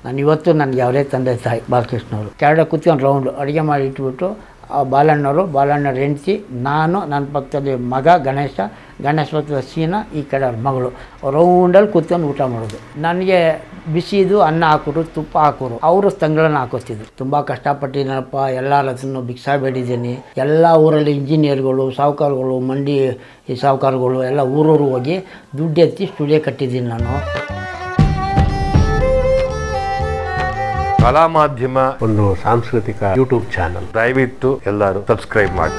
ನಾನು ಇವತ್ತು ನನಗೆ ಅವರೇ ತಂದೆ ತಾಯಿ ಬಾಲಕೃಷ್ಣವರು ಕೆಳಗಡೆ ಕೂತ್ಕೊಂಡು ರೌಂಡು ಅಡುಗೆ ಮಾಡಿ ಇಟ್ಬಿಟ್ಟು ಆ ಬಾಲಣ್ಣವರು ಬಾಲಣ್ಣವ್ರ ಹೆಂಡ್ತಿ ನಾನು ನನ್ನ ಪಕ್ಕದಲ್ಲಿ ಮಗ ಗಣೇಶ ಗಣೇಶ ಪಕ್ಕದ ಸೀನಾ ಈ ಕಡೆ ಅವ್ರ ಮಗಳು ರೌಂಡಲ್ಲಿ ಕೂತ್ಕೊಂಡು ಊಟ ಮಾಡೋದು ನನಗೆ ಬಿಸಿದು ಅನ್ನ ಹಾಕೋರು ತುಪ್ಪ ಹಾಕೋರು ಅವರು ತಂಗಳನ್ನ ಹಾಕೋತಿದ್ರು ತುಂಬ ಕಷ್ಟಪಟ್ಟಿದ್ದೀನಪ್ಪ ಎಲ್ಲರ ಹತ್ರನೂ ಭಿಕ್ಷಾ ಬೇಡಿದ್ದೀನಿ ಎಲ್ಲ ಊರಲ್ಲಿ ಇಂಜಿನಿಯರ್ಗಳು ಸಾಹುಕಾರಗಳು ಮಂಡಿ ಈ ಸಾಹುಕಾರಗಳು ಎಲ್ಲ ಊರೂರು ಹೋಗಿ ದುಡ್ಡು ಎತ್ತಿ ಸ್ಟುಡಿಯೋ ಕಟ್ಟಿದ್ದೀನಿ ನಾನು ಕಲಾ ಮಾಧ್ಯಮ ಒಂದು ಸಾಂಸ್ಕೃತಿಕ ಯೂಟ್ಯೂಬ್ ಚಾನಲ್ ದಯವಿಟ್ಟು ಎಲ್ಲರೂ ಸಬ್ಸ್ಕ್ರೈಬ್ ಮಾಡಿ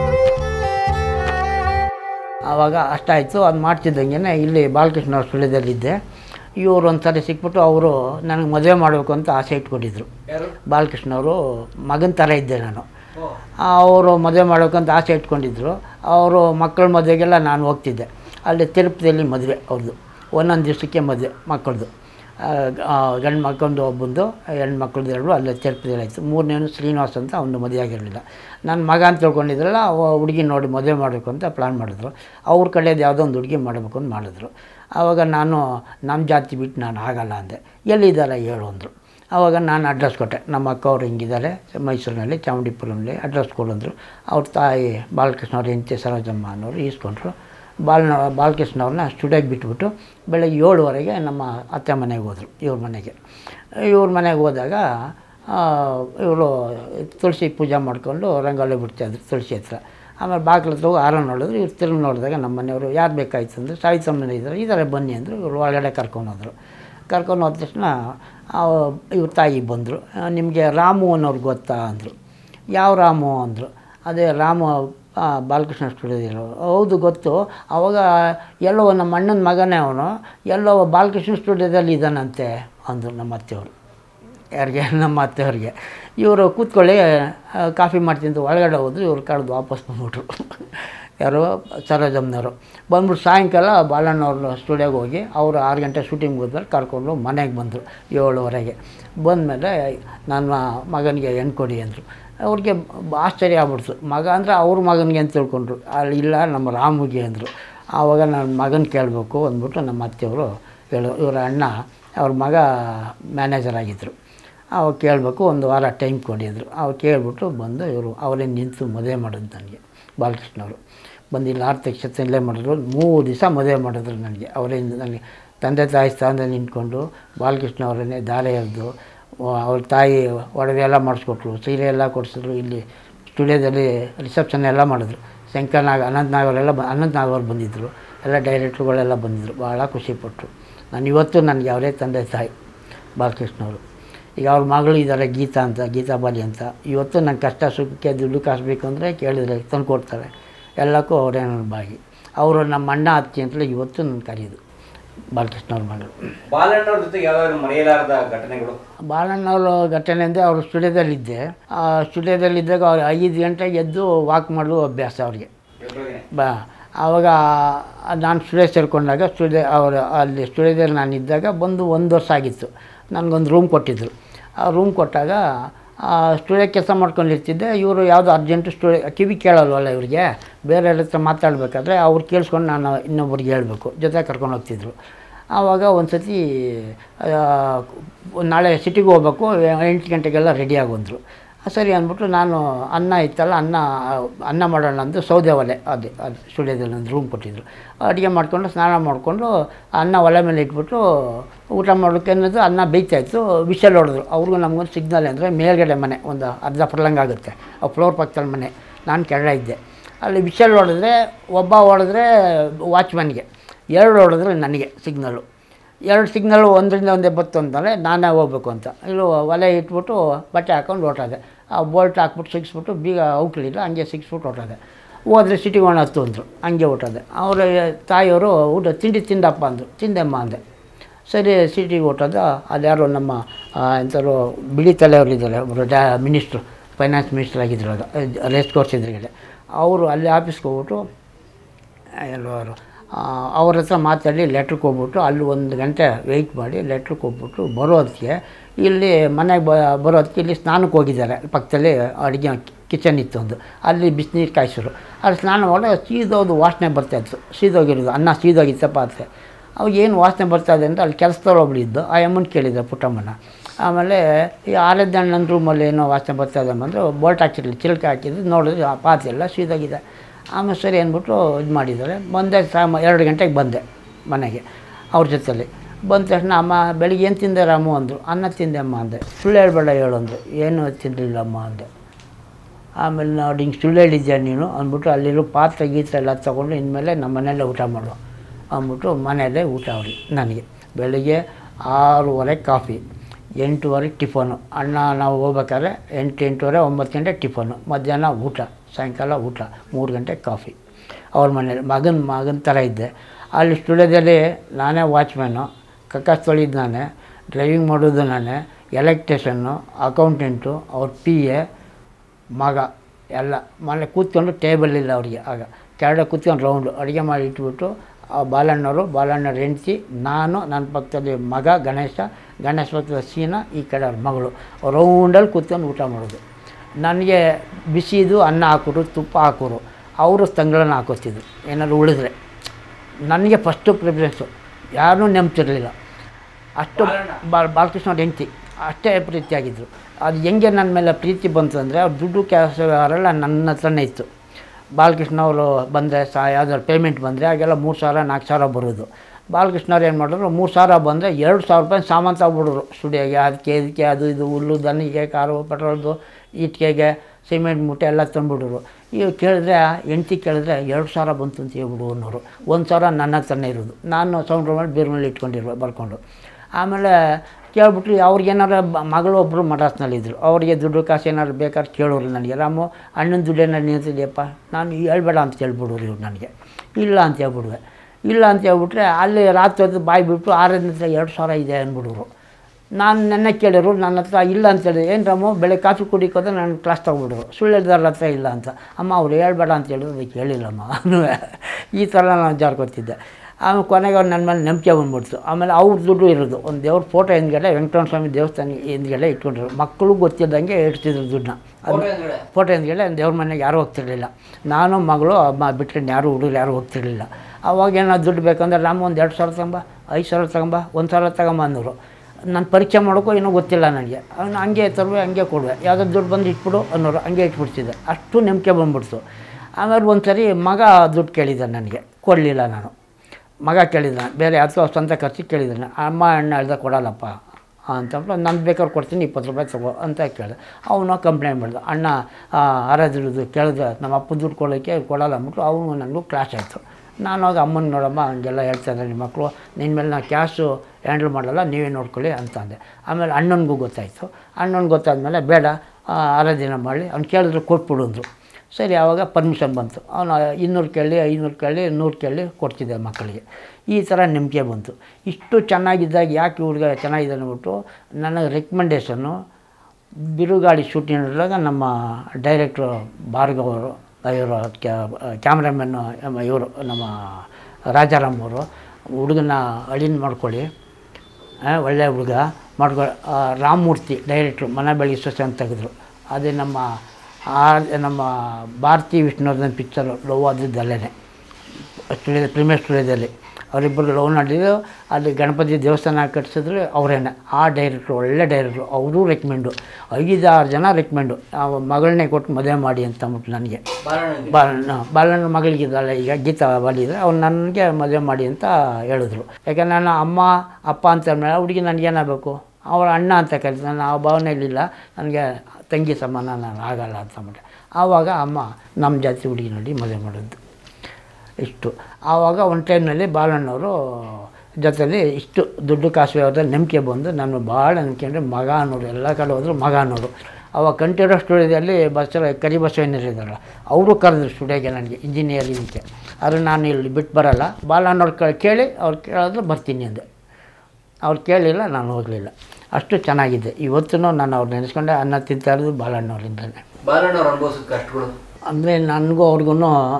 ಆವಾಗ ಅಷ್ಟಾಯಿತು ಅದು ಮಾಡ್ತಿದ್ದಂಗೆ ಇಲ್ಲಿ ಬಾಲಕೃಷ್ಣ ಅವ್ರ ಸುಳ್ಯದಲ್ಲಿದ್ದೆ ಇವರು ಒಂದು ಸರಿ ಸಿಕ್ಬಿಟ್ಟು ಅವರು ನನಗೆ ಮದುವೆ ಮಾಡಬೇಕು ಅಂತ ಆಸೆ ಇಟ್ಕೊಂಡಿದ್ರು ಬಾಲಕೃಷ್ಣ ಅವರು ಮಗನ ಥರ ಇದ್ದೆ ನಾನು ಅವರು ಮದುವೆ ಮಾಡಬೇಕಂತ ಆಸೆ ಇಟ್ಕೊಂಡಿದ್ರು ಅವರು ಮಕ್ಕಳ ಮದುವೆಗೆಲ್ಲ ನಾನು ಹೋಗ್ತಿದ್ದೆ ಅಲ್ಲಿ ತಿರುಪತಿಯಲ್ಲಿ ಮದುವೆ ಅವ್ರದ್ದು ಒಂದೊಂದು ದಿವಸಕ್ಕೆ ಮದುವೆ ಮಕ್ಕಳದು ಗಂಡು ಮಕ್ಕಳದು ಒಬ್ಬಂದು ಹೆಣ್ಣು ಮಕ್ಕಳದು ಎರಡು ಅಲ್ಲೇ ತಿರುಪತಿಯಲ್ಲಿ ಆಯಿತು ಮೂರನೇನು ಶ್ರೀನಿವಾಸ್ ಅಂತ ಅವನು ಮದುವೆ ಆಗಿರಲಿಲ್ಲ ನನ್ನ ಮಗ ಅಂತ ತಿಳ್ಕೊಂಡಿದ್ರಲ್ಲ ಅವ ಹುಡುಗಿ ನೋಡಿ ಮದುವೆ ಮಾಡಬೇಕು ಅಂತ ಪ್ಲ್ಯಾನ್ ಮಾಡಿದ್ರು ಅವ್ರ ಕಡೆದು ಯಾವುದೋ ಒಂದು ಹುಡುಗಿ ಮಾಡಬೇಕು ಅಂತ ಮಾಡಿದ್ರು ಆವಾಗ ನಾನು ನಮ್ಮ ಜಾತಿ ಬಿಟ್ಟು ನಾನು ಆಗಲ್ಲ ಅಂದೆ ಎಲ್ಲಿದ್ದಾರೆ ಹೇಳು ಅಂದರು ಆವಾಗ ನಾನು ಅಡ್ರೆಸ್ ಕೊಟ್ಟೆ ನಮ್ಮ ಅಕ್ಕ ಅವ್ರು ಹಿಂಗಿದ್ದಾರೆ ಮೈಸೂರಿನಲ್ಲಿ ಚಾಮುಂಡಿಪುರಮಲ್ಲಿ ಅಡ್ರೆಸ್ ಕೊಡಂದರು ಅವ್ರ ತಾಯಿ ಬಾಲಕೃಷ್ಣ ಅವ್ರ ಹೆಂಡತಿ ಸರೋಜಮ್ಮ ಅನ್ನೋರು ಈಸ್ಕೊಂಡ್ರು ಬಾಲ ಬಾಲಕೃಷ್ಣ ಅವ್ರನ್ನ ಸ್ಟುಡಿಯೋಗೆ ಬಿಟ್ಬಿಟ್ಟು ಬೆಳಗ್ಗೆ ಏಳುವರೆಗೆ ನಮ್ಮ ಅತ್ತೆ ಮನೆಗೆ ಹೋದರು ಇವ್ರ ಮನೆಗೆ ಇವ್ರ ಮನೆಗೆ ಹೋದಾಗ ಇವರು ತುಳಸಿ ಪೂಜೆ ಮಾಡಿಕೊಂಡು ರಂಗೋಲಿ ಬಿಡ್ತಾಯಿದ್ರು ತುಳಸಿ ಹತ್ರ ಆಮೇಲೆ ಬಾಗಿಲು ಹತ್ರ ಹೋಗಿ ಹಾರ ನೋಡಿದ್ರು ಇವ್ರು ತಿರುಗಿ ನೋಡಿದಾಗ ನಮ್ಮ ಮನೆಯವರು ಯಾರು ಬೇಕಾಯ್ತು ಅಂದರೆ ಸಾವಿತ್ರಮ್ಮನ ಇದ್ದಾರೆ ಇದ್ದಾರೆ ಬನ್ನಿ ಅಂದರು ಇವ್ರು ಒಳಗಡೆ ಕರ್ಕೊಂಡು ಹೋದರು ಕರ್ಕೊಂಡು ಹೋದ ತಕ್ಷಣ ಇವ್ರ ತಾಯಿ ಬಂದರು ನಿಮಗೆ ರಾಮು ಅನ್ನೋರು ಗೊತ್ತಾ ಅಂದರು ಯಾವ ರಾಮು ಅಂದರು ಅದೇ ರಾಮು ಆ, ಬಾಲಕೃಷ್ಣ ಸ್ಟುಡಿಯೋದಿರೋ ಹೌದು ಗೊತ್ತು ಅವಾಗ ಎಲ್ಲೋ ನಮ್ಮ ಅಣ್ಣನ ಮಗನೇ ಅವನು ಎಲ್ಲೋ ಬಾಲಕೃಷ್ಣ ಸ್ಟುಡಿಯೋದಲ್ಲಿ ಇದ್ದಾನಂತೆ ಅಂದರು ನಮ್ಮ ಅತ್ತೆಯವರು ಯಾರಿಗೆ ನಮ್ಮ ಅತ್ತೆಯವ್ರಿಗೆ ಇವರು ಕೂತ್ಕೊಳ್ಳಿ ಆ, ಕಾಫಿ ಮಾಡ್ತಿಂತ ಒಳಗಡೆ ಹೋದ್ರು ಇವ್ರು ಕಳೆದು ವಾಪಸ್ ಬಂದ್ಬಿಟ್ರು ಯಾರು ಸರೋಜಮ್ಮನವರು ಬಂದ್ಬಿಟ್ಟು ಸಾಯಂಕಾಲ ಬಾಲಣ್ಣವ್ರ ಸ್ಟುಡಿಯೋಗೆ ಹೋಗಿ ಅವರು ಆರು ಗಂಟೆ ಶೂಟಿಂಗ್ ಹೋದ್ಮೇಲೆ ಕರ್ಕೊಂಡು ಮನೆಗೆ ಬಂದರು ಏಳುವರೆಗೆ ಬಂದಮೇಲೆ ನನ್ನ ಮಗನಿಗೆ ಹೆಣ್ಣು ಕೊಡಿ ಅಂದರು ಅವ್ರಿಗೆ ಆಶ್ಚರ್ಯ ಆಗ್ಬಿಡ್ತು ಮಗ ಅಂದರೆ ಅವ್ರ ಮಗನಿಗೆ ಅಂತ ತಿಳ್ಕೊಂಡ್ರು ಅಲ್ಲಿ ಇಲ್ಲ ನಮ್ಮ ರಾಮುಗೆ ಅಂದರು ಆವಾಗ ನನ್ನ ಮಗನ ಕೇಳಬೇಕು ಅಂದ್ಬಿಟ್ಟು ನಮ್ಮ ಅತ್ತೆಯವರು ಹೇಳೋ ಇವರ ಅಣ್ಣ ಅವ್ರ ಮಗ ಮ್ಯಾನೇಜರ್ ಆಗಿದ್ದರು ಅವಾಗ ಕೇಳಬೇಕು ಒಂದು ವಾರ ಟೈಮ್ ಕೊಡಿ ಅಂದರು ಅವಾಗ ಕೇಳ್ಬಿಟ್ಟು ಬಂದು ಇವರು ಅವರೇ ನಿಂತು ಮದುವೆ ಮಾಡೋದು ನನಗೆ ಬಾಲಕೃಷ್ಣವರು ಬಂದು ಇಲ್ಲಿ ಆರ್ತಕ್ಷತೆ ಇಲ್ಲೇ ಮಾಡಿದ್ರು ಮೂರು ದಿವಸ ಮದುವೆ ಮಾಡಿದ್ರು ನನಗೆ ಅವರೇ ನನಗೆ ತಂದೆ ತಾಯಿ ಸ್ಥಾನದಲ್ಲಿ ನಿಂತ್ಕೊಂಡು ಬಾಲಕೃಷ್ಣ ಅವರನ್ನೇ ದಾರೆ ಎರೆದು ಅವ್ರ ತಾಯಿ ಒಡವೆ ಎಲ್ಲ ಮಾಡಿಸ್ಕೊಟ್ರು ಸೀರೆ ಎಲ್ಲ ಕೊಡಿಸಿದ್ರು ಇಲ್ಲಿ ಸ್ಟುಡಿಯೋದಲ್ಲಿ ರಿಸೆಪ್ಷನ್ ಎಲ್ಲ ಮಾಡಿದ್ರು ಶಂಕರ್ ನಾಗ್ ಅನಂತ್ ನಾಗ್ ಅವರೆಲ್ಲ ಬ ಅನಂತ್ ನಾಗ್ ಅವ್ರು ಬಂದಿದ್ದರು ಎಲ್ಲ ಡೈರೆಕ್ಟ್ರುಗಳೆಲ್ಲ ಬಂದಿದ್ದರು ಭಾಳ ಖುಷಿಪಟ್ಟರು ನಾನು ಇವತ್ತು ನನಗೆ ಅವರೇ ತಂದೆ ತಾಯಿ ಬಾಲಕೃಷ್ಣವರು ಈಗ ಅವ್ರ ಮಗಳು ಇದ್ದಾರೆ ಗೀತಾ ಅಂತ ಗೀತಾ ಬಾಲಿ ಅಂತ ಇವತ್ತು ನನ್ನ ಕಷ್ಟ ಸುಖಕ್ಕೆ ದುಡ್ಡು ಕಾಸಬೇಕು ಅಂದರೆ ಕೇಳಿದ್ರೆ ತಂದು ಕೊಡ್ತಾರೆ ಎಲ್ಲಕ್ಕೂ ಅವರೇ ನನ್ನ ಬಾಗಿ ಅವರು ನಮ್ಮ ಅಣ್ಣ ಅತ್ತಿ ಅಂತಲೇ ಇವತ್ತು ನನ್ನ ಕರೆಯೋದು ಬಾಲಕೃಷ್ಣ ಅವ್ರ ಮಗಳು ಬಾಲಣ್ಣವ್ರ ಜೊತೆ ಯಾವ್ದಾದ್ರು ಮರೆಯಲಾರದ ಘಟನೆಗಳು ಬಾಲಣ್ಣವ್ರ ಘಟನೆ ಅಂದರೆ ಅವರು ಸ್ಟುಡಿಯೋದಲ್ಲಿದ್ದೆ ಆ ಸ್ಟುಡಿಯೋದಲ್ಲಿದ್ದಾಗ ಅವ್ರು ಐದು ಗಂಟೆಗೆ ಎದ್ದು ವಾಕ್ ಮಾಡಲು ಅಭ್ಯಾಸ ಅವ್ರಿಗೆ ಇವ್ರಿಗೇನೆ. ಬಾ ಆವಾಗ ನಾನು ಸ್ಟುಡಿಯೋ ಸೇರಿಕೊಂಡಾಗ ಸ್ಟುಡಿಯೋ ಅವರು ಅಲ್ಲಿ ಸ್ಟುಡಿಯೋದಲ್ಲಿ ನಾನು ಇದ್ದಾಗ ಬಂದು ಒಂದು ವರ್ಷ ಆಗಿತ್ತು ನನಗೊಂದು ರೂಮ್ ಕೊಟ್ಟಿದ್ದರು ಆ ರೂಮ್ ಕೊಟ್ಟಾಗ ಸ್ಟುಡಿಯೋ ಕೆಲಸ ಮಾಡ್ಕೊಂಡಿರ್ತಿದ್ದೆ ಇವರು ಯಾವುದೋ ಅರ್ಜೆಂಟು ಸ್ಟುಡಿಯೋ ಕಿವಿ ಕೇಳಲ್ವಲ್ಲ ಇವ್ರಿಗೆ ಬೇರೆ ಹತ್ರ ಮಾತಾಡಬೇಕಾದ್ರೆ ಅವ್ರು ಕೇಳಿಸ್ಕೊಂಡು ನಾನು ಇನ್ನೊಬ್ರಿಗೆ ಹೇಳಬೇಕು ಜೊತೆ ಕರ್ಕೊಂಡು ಹೋಗ್ತಿದ್ರು ಆವಾಗ ಒಂದು ಸತಿ ನಾಳೆ ಸಿಟಿಗೆ ಹೋಗ್ಬೇಕು ಎಂಟು ಗಂಟೆಗೆಲ್ಲ ರೆಡಿ ಆಗೋಂದ್ರು ಸರಿ ಅಂದ್ಬಿಟ್ಟು ನಾನು ಅನ್ನ ಇತ್ತಲ್ಲ ಅನ್ನ ಅನ್ನ ಮಾಡೋಣ ಅಂದು ಸೌದೆ ಒಲೆ ಅದೇ ಅದು ಸ್ಟುಡಿಯೋದಲ್ಲಿ ಒಂದು ರೂಮ್ ಕೊಟ್ಟಿದ್ರು ಅಡುಗೆ ಮಾಡಿಕೊಂಡು ಸ್ನಾನ ಮಾಡಿಕೊಂಡು ಅನ್ನ ಒಲೆ ಮೇಲೆ ಇಟ್ಬಿಟ್ಟು ಊಟ ಮಾಡೋಕ್ಕೆ ಅನ್ನೋದು ಅನ್ನ ಬೇಯ್ತಾಯಿತ್ತು ವಿಷಲ್ ಹೊಡೆದ್ರು ಅವ್ರಿಗೂ ನಮಗೊಂದು ಸಿಗ್ನಲ್ ಅಂದರೆ ಮೇಲ್ಗಡೆ ಮನೆ ಒಂದು ಅರ್ಧ ಫರ್ಲಂಗ್ ಆಗುತ್ತೆ ಆ ಫ್ಲೋರ್ ಪಕ್ಕದಲ್ಲಿ ಮನೆ ನಾನು ಕೆಳಗೆ ಇದ್ದೆ ಅಲ್ಲಿ ವಿಷಲ್ ಹೊಡೆದ್ರೆ ಒಬ್ಬ ಹೊಡೆದ್ರೆ ವಾಚ್ಮನ್ಗೆ ಎರಡು ಹೊಡೆದ್ರೆ ನನಗೆ ಸಿಗ್ನಲ್ಲು ಎರಡು ಸಿಗ್ನಲ್ ಒಂದರಿಂದ ಒಂದೇ ಬತ್ತು ಅಂತಂದರೆ ನಾನೇ ಹೋಗ್ಬೇಕು ಅಂತ ಇಲ್ಲಿ ಒಲೆ ಇಟ್ಬಿಟ್ಟು ಬಟ್ಟೆ ಹಾಕೊಂಡು ಹೊರಟೋದೆ ಆ ಬೋಲ್ಟ್ ಹಾಕ್ಬಿಟ್ಟು ಸಿಕ್ಸ್ಬಿಟ್ಟು ಬೀಗ ಔಕ್ಲಿಲ್ಲ ಹಂಗೆ ಸಿಕ್ಸ್ಬಿಟ್ಟು ಹೊರಟೋದೆ ಹೋದ್ರೆ ಸಿಟಿಗೆ ಒಣ ಹತ್ತು ಅಂದರು ಹಂಗೆ ಹೊರಟೋದೆ ಅವರ ತಾಯಿಯವರು ಊಟ ತಿಂಡಿ ತಿಂದಪ್ಪ ಅಂದರು ತಿಂದೆಮ್ಮ ಅಂದೆ ಸರಿ ಸಿಟಿಗೆ ಹೊರಟೋದ ಅದ್ಯಾರೋ ನಮ್ಮ ಎಂಥವ್ರು ಬಿಳಿ ತಲೆಯವರು ಇದ್ದಾರೆ ಒಬ್ಬರು ಡ್ಯಾ ಮಿನಿಸ್ಟ್ರು ಫೈನಾನ್ಸ್ ಮಿನಿಸ್ಟರ್ ಆಗಿದ್ರು ಆಗ ರೇಸ್ ಕೋರ್ಸ್ ಎದುರುಗಡೆ ಅವರು ಅಲ್ಲಿ ಆಫೀಸ್ಗೆ ಹೋಗ್ಬಿಟ್ಟು ಎಲ್ಲವರು ಅವ್ರ ಹತ್ರ ಮಾತಾಡಿ ಲೆಟ್ರಿಗೆ ಹೋಗ್ಬಿಟ್ಟು ಅಲ್ಲಿ ಒಂದು ಗಂಟೆ ವೆಯ್ಟ್ ಮಾಡಿ ಲೆಟ್ರಿಗೆ ಹೋಗ್ಬಿಟ್ಟು ಬರೋದಕ್ಕೆ ಇಲ್ಲಿ ಮನೆಗೆ ಬ ಬರೋದಕ್ಕೆ ಇಲ್ಲಿ ಸ್ನಾನಕ್ಕೆ ಹೋಗಿದ್ದಾರೆ ಪಕ್ಕದಲ್ಲಿ ಅಡುಗೆ ಕಿಚನ್ ಇತ್ತು ಒಂದು ಅಲ್ಲಿ ಬಿಸಿನೀರು ಕಾಯಿಸೋರು ಅಲ್ಲಿ ಸ್ನಾನ ಮಾಡಿ ಸೀದೋದು ವಾಸನೆ ಬರ್ತಾಯಿತ್ತು ಸೀದೋಗಿರೋದು ಅನ್ನ ಸೀದೋಗಿತ್ತಪ್ಪ ಅಂತೆ ಅವಾಗ ಏನು ವಾಸನೆ ಬರ್ತಾ ಇದೆ ಅಂತ ಅಲ್ಲಿ ಕೆಲಸದವ್ರು ಒಬ್ಳು ಇದ್ದು ಆ ಅಮ್ಮನ ಕೇಳಿದ್ದೆ ಪುಟ್ಟಮ್ಮನ ಆಮೇಲೆ ಈ ಆರದ್ದು ಅಣ್ಣನ ರೂಮಲ್ಲಿ ಏನೋ ವಾಸನೆ ಬರ್ತಾಯಿದೆ ಬಂದರೆ ಬೋಲ್ಟ್ ಹಾಕಿರಲಿ ಚಿಲ್ಕೆ ಹಾಕಿದ್ದು ನೋಡಿದ್ರೆ ಆ ಪಾತ್ರೆ ಎಲ್ಲ ಸೀದಾಗಿದೆ ಆಮೇಲೆ ಸರಿ ಅಂದ್ಬಿಟ್ಟು ಇದು ಮಾಡಿದ್ದಾರೆ ಬಂದೆ ಸಾಮ ಎರಡು ಗಂಟೆಗೆ ಬಂದೆ ಮನೆಗೆ ಅವ್ರ ಜೊತೆಲಿ ಬಂದ ತಕ್ಷಣ ಅಮ್ಮ ಬೆಳಿಗ್ಗೆ ಏನು ತಿಂದೆ ರಾಮು ಅಂದರು ಅನ್ನ ತಿಂದೆ ಅಮ್ಮ ಅಂದೆ ಸುಳ್ಳು ಹೇಳ್ಬೇಡ ಹೇಳು ಅಂದರು ಏನು ತಿನ್ನಲಿಲ್ಲಮ್ಮ ಅಂದೆ ಆಮೇಲೆ ನೋಡಿ ಹಿಂಗೆ ಸುಳ್ಳು ಹೇಳಿದ್ಯಾ ನೀನು ಅಂದ್ಬಿಟ್ಟು ಅಲ್ಲಿರೋ ಪಾತ್ರೆ ಗೀತ್ರೆ ಎಲ್ಲ ತೊಗೊಂಡು ಇನ್ಮೇಲೆ ನಮ್ಮ ಮನೆಯಲ್ಲೇ ಊಟ ಮಾಡು ಅಂದ್ಬಿಟ್ಟು ಮನೆಯಲ್ಲೇ ಊಟ ಅವ್ರಿ ನನಗೆ ಬೆಳಿಗ್ಗೆ ಆರೂವರೆ ಕಾಫಿ ಎಂಟೂವರೆಗೆ ಟಿಫನು ಅಣ್ಣ ನಾವು ಹೋಗ್ಬೇಕಾದ್ರೆ ಎಂಟು ಎಂಟೂವರೆ ಒಂಬತ್ತು ಗಂಟೆ ಟಿಫನು ಮಧ್ಯಾಹ್ನ ಊಟ ಸಾಯಂಕಾಲ ಊಟ ಮೂರು ಗಂಟೆ ಕಾಫಿ ಅವ್ರ ಮನೇಲಿ ಮಗನ ಮಗನ ಥರ ಇದ್ದೆ ಅಲ್ಲಿ ಸ್ಟುಡಿಯೋದಲ್ಲಿ ನಾನೇ ವಾಚ್ಮ್ಯಾನು ಕಕ್ಕಾಸ್ ತೊಳಿದ್ದು ನಾನೇ ಡ್ರೈವಿಂಗ್ ಮಾಡೋದು ನಾನೇ ಎಲೆಕ್ಟ್ರಿಷನ್ನು ಅಕೌಂಟೆಂಟು ಅವ್ರ ಪಿ ಎ ಮಗ ಎಲ್ಲ ಮನೆ ಕೂತ್ಕೊಂಡು ಟೇಬಲ್ ಇಲ್ಲ ಅವ್ರಿಗೆ ಆಗ ಕೆಳಗಡೆ ಕೂತ್ಕೊಂಡು ರೌಂಡು ಅಡುಗೆ ಮಾಡಿ ಇಟ್ಬಿಟ್ಟು ಆ ಬಾಲಣ್ಣವರು ಬಾಲಣ್ಣವ್ರ ಹೆಂಡ್ತಿ ನಾನು ನನ್ನ ಪಕ್ಕದಲ್ಲಿ ಮಗ ಗಣೇಶ ಗಣೇಶ ಪಕ್ಕದ ಸೀನಾ ಈ ಕಡೆ ಅವ್ರ ಮಗಳು ರೌಂಡಲ್ಲಿ ಕೂತ್ಕೊಂಡು ಊಟ ಮಾಡೋದು ನನಗೆ ಬಿಸಿದು ಅನ್ನ ಹಾಕೋರು ತುಪ್ಪ ಹಾಕೋರು ಅವರು ತಂಗಳನ್ನ ಹಾಕೋತಿದ್ರು ಏನಾದ್ರು ಉಳಿದ್ರೆ ನನಗೆ ಫಸ್ಟು ಪ್ರಿಫರೆನ್ಸು ಯಾರನ್ನೂ ನೆಮ್ತಿರಲಿಲ್ಲ ಅಷ್ಟು ಬಾಲ್ ಬಾಲಕೃಷ್ಣ ಅವ್ರ ಹೆಂಡ್ತಿ ಅಷ್ಟೇ ಪ್ರೀತಿಯಾಗಿದ್ದರು ಅದು ಹೆಂಗೆ ನನ್ನ ಮೇಲೆ ಪ್ರೀತಿ ಬಂತು ಅಂದರೆ ಅವ್ರ ದುಡ್ಡು ಕೆಲಸ ವ್ಯವಹಾರ ನನ್ನ ಹತ್ರನೇ ಇತ್ತು ಬಾಲಕೃಷ್ಣ ಅವರು ಬಂದರೆ ಸಾ ಯಾವ್ದಾದ್ರು ಪೇಮೆಂಟ್ ಬಂದರೆ ಆಗೆಲ್ಲ ಮೂರು ಸಾವಿರ ನಾಲ್ಕು ಸಾವಿರ ಬರೋದು ಬಾಲಕೃಷ್ಣ ಅವ್ರು ಏನು ಮಾಡಿದ್ರು ಮೂರು ಸಾವಿರ ಬಂದರೆ ಎರಡು ಸಾವಿರ ರೂಪಾಯಿ ಸಾಮಾನು ತಗೊಬಿಡೋರು ಸ್ಟುಡಿಯೋಗೆ ಅದಕ್ಕೆ ಇದಕ್ಕೆ ಅದು ಇದು ಹುಲ್ಲು ದನಿಗೆ ಕಾರು ಪೆಟ್ರೋಲ್ದು ಇಟ್ಟಿಗೆಗೆ ಸಿಮೆಂಟ್ ಮೂಟೆ ಎಲ್ಲ ತಂದುಬಿಡೋರು ಈಗ ಕೇಳಿದ್ರೆ ಹೆಂಡ್ತಿ ಕೇಳಿದ್ರೆ ಎರಡು ಸಾವಿರ ಬಂತು ಅಂತ ಹೇಳ್ಬಿಡು ಅನ್ನೋರು ಒಂದು ಸಾವಿರ ನನ್ನ ಹತ್ರನೇ ಇರೋದು ನಾನು ಸೌಂಡ್ ರೂಮಲ್ಲಿ ಬೀರ್ನಲ್ಲಿ ಇಟ್ಕೊಂಡಿರೋ ಬರ್ಕೊಂಡು ಆಮೇಲೆ ಕೇಳ್ಬಿಟ್ಟು ಅವ್ರಿಗೇನಾರು ಬ- ಮಗಳು ಒಬ್ಬರು ಮಡ್ರಾಸ್ನಲ್ಲಿದ್ದರು ಅವರಿಗೆ ದುಡ್ಡು ಕಾಸು ಏನಾದ್ರು ಬೇಕಾದ್ರೆ ಕೇಳೋರು ನನಗೆ ರಾಮು ಅಣ್ಣನ ದುಡ್ಡೇನಾರು ನಿಂತಿದೆಯಪ್ಪ ನಾನು ಹೇಳ್ಬೇಡ ಅಂತ ಹೇಳ್ಬಿಡೋರು ಇವ್ರು ನನಗೆ ಇಲ್ಲ ಅಂತ ಹೇಳ್ಬಿಡುವೆ ಇಲ್ಲ ಅಂತ ಹೇಳ್ಬಿಟ್ರೆ ಅಲ್ಲಿ ರಾತ್ರಿ ಹೊತ್ತು ಬಾಯಿ ಬಿಟ್ಟು ಆರರಿಂದ ಹತ್ರ ಎರಡು ಸಾವಿರ ಇದೆ ಅಂದ್ಬಿಡೋರು ನಾನು ನನ್ನ ಕೇಳಿದ್ರು ನನ್ನ ಹತ್ರ ಇಲ್ಲ ಅಂತ ಹೇಳಿದೆ ಏನು ರಾಮು ಬೆಳಗ್ಗೆ ಕಾಫಿ ಕುಡಿಯೋಕೆ ಹೋದ್ರೆ ನನ್ನ ಕ್ಲಾಸ್ ತೊಗೊಬಿಟ್ರು ಸುಳ್ಳು ಹೇಳ್ದಾರ ಹತ್ರ ಇಲ್ಲ ಅಂತ ಅಮ್ಮ ಅವ್ರು ಹೇಳ್ಬೇಡ ಅಂತ ಹೇಳಿದ್ರು ಅದಕ್ಕೆ ಹೇಳಿಲ್ಲಮ್ಮ ಅನ್ನುವೆ ಈ ಥರ ನಾನು ಜಾರ್ಕೊತಿದ್ದೆ ಆಮೇಲೆ ಕೊನೆಗೆ ಅವ್ರು ನನ್ನ ಮೇಲೆ ನಂಬಿಕೆ ಬಂದ್ಬಿಡ್ತು ಆಮೇಲೆ ಅವ್ರ ದುಡ್ಡು ಇರೋದು ಒಂದು ದೇವ್ರ ಫೋಟೋ ಹಿಂದ್ಗಡೆ ವೆಂಕಟರಮಣ ಸ್ವಾಮಿ ದೇವಸ್ಥಾನ ಹಿಂದ್ಗಡೆ ಇಟ್ಕೊಂಡಿರು ಮಕ್ಕಳು ಗೊತ್ತಿದ್ದಂಗೆ ಇಡ್ತಿದ್ರು ದುಡ್ಡನ್ನ ಅದು ಫೋಟೋ ಹಿಂದ್ಗಡೆ ದೇವ್ರ ಮನೆಗೆ ಯಾರೂ ಹೋಗ್ತಿರ್ಲಿಲ್ಲ ನಾನು ಮಗಳು ಅಮ್ಮ ಬಿಟ್ಟರೆ ಯಾರು ಹುಡುಗರು ಯಾರೂ ಹೋಗ್ತಿರ್ಲಿಲ್ಲ ಅವಾಗ ಏನಾದ್ರು ದುಡ್ಡು ಬೇಕಂದ್ರೆ ರಾಮ ಒಂದು ಎರಡು ಸಾವಿರ ತಗೊಂಬ ಐದು ಸಾವಿರ ತಗೊಂಬ ಒಂದು ಸಾವಿರ ತಗೊಂಬ ಅಂದರು ನಾನು ಪರೀಕ್ಷೆ ಮಾಡೋಕ್ಕೋ ಏನೋ ಗೊತ್ತಿಲ್ಲ ನನಗೆ ಅವ್ನು ಹಂಗೆ ತರುವೆ ಹಂಗೆ ಕೊಡುವೆ ಯಾವುದೋ ದುಡ್ಡು ಬಂದು ಇಟ್ಬಿಡು ಅನ್ನೋರು ಹಂಗೆ ಇಟ್ಬಿಡ್ತಿದ್ದೆ ಅಷ್ಟು ನಂಬಿಕೆ ಬಂದ್ಬಿಡ್ತು ಆಮೇಲೆ ಒಂದು ಸರಿ ಮಗ ದುಡ್ಡು ಕೇಳಿದ್ದ ನನಗೆ ಕೊಡಲಿಲ್ಲ ನಾನು ಮಗ ಕೇಳಿದ ಬೇರೆ ಅಥವಾ ಸ್ವಂತ ಖರ್ಚಿಗೆ ಕೇಳಿದ್ದಾನೆ ಅಮ್ಮ ಅಣ್ಣ ಹೇಳ್ದ ಕೊಡಲ್ಲಪ್ಪ ಅಂತಂದ್ರೆ ನಾನು ಬೇಕಾದ್ರೆ ಕೊಡ್ತೀನಿ ಇಪ್ಪತ್ತು ರೂಪಾಯಿ ತಗೋ ಅಂತ ಕೇಳಿದೆ ಅವನು ಕಂಪ್ಲೇಂಟ್ ಮಾಡಿದ ಅಣ್ಣ ಆರಾಧಿರೋದು ಕೇಳಿದ್ರೆ ನಮ್ಮ ಅಪ್ಪ ದುಡ್ಡು ಕೊಡೋಕ್ಕೆ ಕೊಡಲ್ಲ ಅಂದ್ಬಿಟ್ಟು ಅವನು ನನಗೂ ಕ್ಲಾಶ್ ಆಯಿತು ನಾನು ಆಗ ಅಮ್ಮನ ನೋಡಮ್ಮ ಹಂಗೆಲ್ಲ ಹೇಳ್ತಾರೆ ನಿಮ್ಮ ಮಕ್ಕಳು ನಿನ್ನ ಮೇಲೆ ನಾನು ಕ್ಯಾಶು ಹ್ಯಾಂಡ್ಲ್ ಮಾಡಲ್ಲ ನೀವೇ ನೋಡ್ಕೊಳ್ಳಿ ಅಂತ ಅಂದೆ ಆಮೇಲೆ ಅಣ್ಣನಿಗೂ ಗೊತ್ತಾಯಿತು ಅಣ್ಣನಿಗೆ ಗೊತ್ತಾದ್ಮೇಲೆ ಬೇಡ ಆ, ಆರಾಧನೆ ಮಾಡಲಿ ಅವ್ನು ಕೇಳಿದ್ರೆ ಕೊಟ್ಬಿಡು ಅಂದರು ಸರಿ ಆವಾಗ ಪರ್ಮಿಷನ್ ಬಂತು ಅವನು ಇನ್ನೂರು ಕೇಳಿ ಐನೂರು ಕೇಳಿ ನೂರು ಕೇಳಿ ಕೊಡ್ತಿದ್ದೆ ಮಕ್ಕಳಿಗೆ ಈ ಥರ ನಂಬಿಕೆ ಬಂತು ಇಷ್ಟು ಚೆನ್ನಾಗಿದ್ದಾಗ ಯಾಕೆ ಹುಡುಗ ಚೆನ್ನಾಗಿದೆ ಅಂದ್ಬಿಟ್ಟು ನನಗೆ ರೆಕಮೆಂಡೇಷನ್ನು ಬಿರುಗಾಳಿ ಶೂಟಿಂಗ್ ನಡೆದಾಗ ನಮ್ಮ ಡೈರೆಕ್ಟ್ರು ಭಾರ್ಗವ್ ಅವರು ಇವರು ಕ್ಯಾಮ್ರಾಮನ್ನು ಇವರು ನಮ್ಮ ರಾಜಾರಾಮ್ ಅವರು ಹುಡುಗನ ಅಳಿನ ಮಾಡ್ಕೊಳ್ಳಿ ಆ, ಒಳ್ಳೆ ಹುಡುಗ ಮಾಡ್ಕೊ ಆ, ರಾಮಮೂರ್ತಿ ಡೈರೆಕ್ಟ್ರು ಮನೆ ಬೆಳಗ್ಗೆ ಸೊಸೆ ಅಂತ ತೆಗೆದ್ರು ಅದೇ ನಮ್ಮ ಆ ನಮ್ಮ ಭಾರತಿ ವಿಷ್ಣುವರ್ಧನ್ ಪಿಕ್ಚರು ಲವ್ ಆದದ್ದು ಅಲ್ಲೇ ಸ್ಟುಡಿಯೋ ಪ್ರೀಮಿಯರ್ ಸ್ಟುಡಿಯೋದಲ್ಲಿ ಅವರಿಬ್ಬರು ಲವ್ ನಡೆದಿದ್ದು ಅಲ್ಲಿ ಗಣಪತಿ ದೇವಸ್ಥಾನ ಕಟ್ಸಿದ್ರು ಅವರೇನೆ ಆ ಡೈರೆಕ್ಟ್ರು ಒಳ್ಳೆ ಡೈರೆಕ್ಟ್ರು ಅವರೂ ರೆಕಮೆಂಡು ಐದಾರು ಜನ ರೆಕಮೆಂಡು ಆ ಮಗಳನ್ನೇ ಕೊಟ್ಟು ಮದುವೆ ಮಾಡಿ ಅಂತ ಅಂದ್ಬಿಟ್ಟು ನನಗೆ ಬಾಲಣ್ಣ ಬಾಲಣ್ಣ ಮಗಳಿಗಿದ್ದಾಳೆ ಈಗ ಗೀತಾ ಬಾಲಿದ್ರೆ ಅವ್ರು ನನಗೆ ಮದುವೆ ಮಾಡಿ ಅಂತ ಹೇಳಿದ್ರು ಯಾಕಂದ್ರೆ ನಾನು ಅಮ್ಮ ಅಪ್ಪ ಅಂತ ಅಂದಮೇಲೆ ಹುಡುಗಿ ನನಗೇನಾಗಬೇಕು ಅವಳ ಅಣ್ಣ ಅಂತ ಕರಿತೀನಿ ನಾನು ಆ ಭಾವನೆಯಲ್ಲಿಲ್ಲ ನನಗೆ ತಂಗಿ ಸಮಾನ ನಾನು ಆಗಲ್ಲ ಅಂತ ಅಂದ್ಬಿಟ್ಟೆ ಆವಾಗ ಅಮ್ಮ ನಮ್ಮ ಜಾತಿ ಹುಡುಗಿ ನೋಡಿ ಮದುವೆ ಮಾಡಿದ್ದು ಇಷ್ಟು ಆವಾಗ ಒಂದು ಟೈಮ್ನಲ್ಲಿ ಬಾಲಣ್ಣವರು ಜೊತೆಲಿ ಇಷ್ಟು ದುಡ್ಡು ಕಾಸು ವ್ಯವಹಾರದಲ್ಲಿ ನಂಬಿಕೆ ಬಂದು ನಾನು ಭಾಳ ನಂಬಿಕೆ ಅಂದರೆ ಮಗ ಅನ್ನೋರು ಎಲ್ಲ ಕಡೆ ಹೋದ್ರು ಮಗ ಅನ್ನೋರು ಅವಾಗ ಕಂಠೀರೋ ಸ್ಟುಡಿಯೋದಲ್ಲಿ ಬಸವ ಕರಿ ಬಸವಣ್ಣರಿದ್ದಾರಲ್ಲ ಅವರು ಕರೆದ್ರು ಸ್ಟುಡಿಯೋಗೆ ನನಗೆ ಇಂಜಿನಿಯರಿಂಗ್ಗೆ ಆದರೆ ನಾನು ಇಲ್ಲಿ ಬಿಟ್ಟು ಬರಲ್ಲ ಬಾಲಣ್ಣವ್ರು ಕ ಕೇಳಿ ಅವ್ರು ಕೇಳಿದ್ರೆ ಬರ್ತೀನಿ ಅಂದೆ ಅವ್ರು ಕೇಳಲಿಲ್ಲ ನಾನು ಹೋಗಲಿಲ್ಲ ಅಷ್ಟು ಚೆನ್ನಾಗಿದೆ ಇವತ್ತೂ ನಾನು ಅವ್ರು ನೆನೆಸ್ಕೊಂಡೆ ಅನ್ನ ತಿಂತಾ ಇರೋದು ಬಾಲಣ್ಣವ್ರಿಂದಲೇ ಬಾಲಣ್ಣವ್ರು ಅನುಭವಿಸಿದ ಕಷ್ಟಗಳು ಅಂದರೆ ನನಗೂ ಅವ್ರಿಗೂ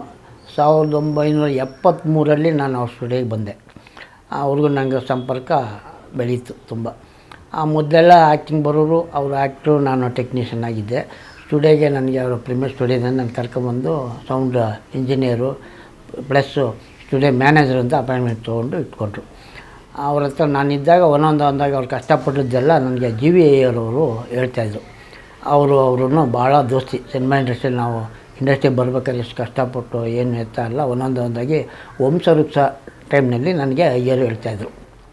ಸಾವಿರದ ಒಂಬೈನೂರ ಎಪ್ಪತ್ತ್ಮೂರಲ್ಲಿ ನಾನು ಅವ್ರ ಸ್ಟುಡಿಯೋಗೆ ಬಂದೆ ಅವ್ರಿಗೂ ನನಗೆ ಸಂಪರ್ಕ ಬೆಳೀತು ತುಂಬ ಆ ಮೊದಲೆಲ್ಲ ಆ್ಯಕ್ಟಿಂಗ್ ಬರೋರು ಅವರು ಆ್ಯಕ್ಟ್ರು ನಾನು ಟೆಕ್ನಿಷಿಯನ್ ಆಗಿದ್ದೆ ಸ್ಟುಡಿಯೋಗೆ ನನಗೆ ಅವರು ಪ್ರೀಮಿಯರ್ ಸ್ಟುಡಿಯೋದಿಂದ ನಾನು ಕರ್ಕೊಂಬಂದು sound engineer plus studio manager ಅಂತ ಅಪಾಯಿಂಟ್ಮೆಂಟ್ ತೊಗೊಂಡು ಇಟ್ಕೊಂಡ್ರು ಅವ್ರ ಹತ್ರ ನಾನಿದ್ದಾಗ ಒಂದೊಂದು ಒಂದಾಗಿ ಅವ್ರು ಕಷ್ಟಪಟ್ಟಿದ್ದೆಲ್ಲ ನನಗೆ ಜಿ ವಿ ಅಯ್ಯರವರು ಹೇಳ್ತಾಯಿದ್ರು ಅವರು ಅವ್ರೂ ಭಾಳ ದೋಸ್ತಿ ಸಿನಿಮಾ ಇಂಡಸ್ಟ್ರಿಯಲ್ಲಿ ನಾವು ಇಂಡಸ್ಟ್ರಿಗೆ ಬರ್ಬೇಕಾದ್ರೆ ಎಷ್ಟು ಕಷ್ಟಪಟ್ಟು ಏನು ಎತ್ತ ಎಲ್ಲ ಒಂದೊಂದು ಒಂದಾಗಿ ವಂಶವೃಕ್ಷ ಟೈಮ್ನಲ್ಲಿ ನನಗೆ ಅಯ್ಯರು ಹೇಳ್ತಾಯಿದ್ರು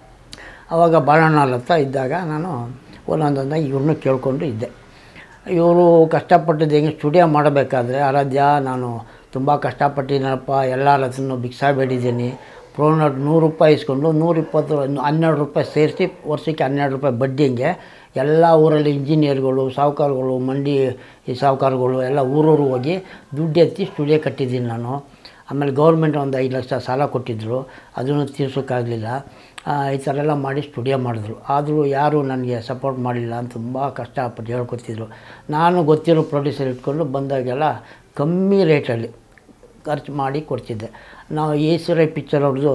ಆವಾಗ ಬಾಳಣ್ಣ ಹತ್ರ ಇದ್ದಾಗ ನಾನು ಒಂದೊಂದೊಂದಾಗಿ ಇವ್ರನ್ನೂ ಕೇಳಿಕೊಂಡು ಇದ್ದೆ ಇವರು ಕಷ್ಟಪಟ್ಟಿದ್ದು ಹೆಂಗೆ ಸ್ಟುಡಿಯೋ ಮಾಡಬೇಕಾದ್ರೆ ಆರಾಧ್ಯ ನಾನು ತುಂಬ ಕಷ್ಟಪಟ್ಟಿದ್ದೀನಪ್ಪ ಎಲ್ಲರ ಹತ್ರನೂ ಭಿಕ್ಷಾ ಬೇಡಿದ್ದೀನಿ ಪ್ರೋನಟ್ ನೂರು ರೂಪಾಯಿ ಇಸ್ಕೊಂಡು ನೂರಿಪ್ಪತ್ತು ಹನ್ನೆರಡು ರೂಪಾಯಿ ಸೇರಿಸಿ ವರ್ಷಕ್ಕೆ ಹನ್ನೆರಡು ರೂಪಾಯಿ ಬಡ್ಡಿಂಗೆ ಎಲ್ಲ ಊರಲ್ಲಿ ಇಂಜಿನಿಯರ್ಗಳು ಸಾಹುಕಾರಗಳು ಮಂಡಿ ಈ ಸಾಹುಕಾರಗಳು ಎಲ್ಲ ಊರೂರು ಹೋಗಿ ದುಡ್ಡು ಎತ್ತಿ ಸ್ಟುಡಿಯೋ ಕಟ್ಟಿದ್ದೀನಿ ನಾನು ಆಮೇಲೆ ಗೌರ್ಮೆಂಟ್ ಒಂದು ಐದು ಲಕ್ಷ ಸಾಲ ಕೊಟ್ಟಿದ್ದರು ಅದನ್ನು ತೀರ್ಸೋಕ್ಕಾಗಲಿಲ್ಲ ಈ ಥರ ಎಲ್ಲ ಮಾಡಿ ಸ್ಟುಡಿಯೋ ಮಾಡಿದ್ರು ಆದರೂ ಯಾರೂ ನನಗೆ ಸಪೋರ್ಟ್ ಮಾಡಲಿಲ್ಲ ಅಂತ ತುಂಬ ಕಷ್ಟಪಟ್ಟು ಹೇಳ್ಕೊತಿದ್ರು ನಾನು ಗೊತ್ತಿರೋ ಪ್ರೊಡ್ಯೂಸರ್ ಇಟ್ಕೊಂಡು ಬಂದಾಗೆಲ್ಲ ಕಮ್ಮಿ ರೇಟಲ್ಲಿ ಖರ್ಚು ಮಾಡಿ ಕೊಡ್ತಿದ್ದೆ ನಾವು ಈಶ್ವರ ಪಿಕ್ಚರ್ ಅವ್ರದ್ದು